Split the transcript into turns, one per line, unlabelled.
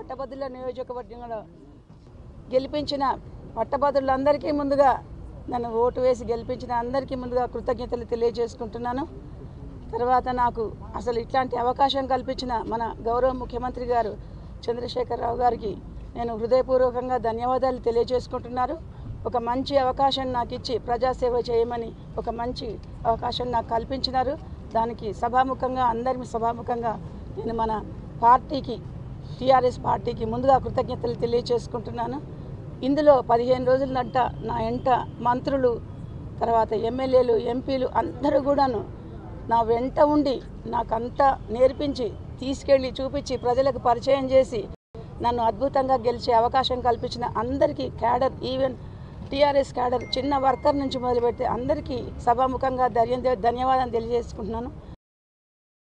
పట్టభద్రుల నియోజకవర్గంలో గెలిపించిన పట్టభద్రులందరికీ ముందుగా నన్ను ఓటు వేసి గెలిపించిన అందరికీ ముందుగా కృతజ్ఞతలు తెలియజేసుకుంటున్నాను తర్వాత నాకు అసలు ఇట్లాంటి అవకాశం కల్పించిన మన గౌరవ ముఖ్యమంత్రి గారు చంద్రశేఖరరావు గారికి నేను హృదయపూర్వకంగా ధన్యవాదాలు తెలియజేసుకుంటున్నారు ఒక మంచి అవకాశం నాకు ఇచ్చి ప్రజాసేవ చేయమని ఒక మంచి అవకాశం నాకు కల్పించినారు దానికి సభాముఖంగా అందరి సభాముఖంగా నేను మన పార్టీకి టీఆర్ఎస్ పార్టీకి ముందుగా కృతజ్ఞతలు తెలియజేసుకుంటున్నాను ఇందులో పదిహేను రోజులంట నా ఎంట మంత్రులు తర్వాత ఎమ్మెల్యేలు ఎంపీలు అందరూ కూడాను నా వెంట ఉండి నాకంతా నేర్పించి తీసుకెళ్ళి చూపించి ప్రజలకు పరిచయం చేసి నన్ను అద్భుతంగా గెలిచే అవకాశం కల్పించిన అందరికీ క్యాడర్ ఈవెన్ టీఆర్ఎస్ క్యాడర్ చిన్న వర్కర్ నుంచి మొదలుపెడితే అందరికీ సభాముఖంగా ధన్య ధన్యవాదాలు తెలియజేసుకుంటున్నాను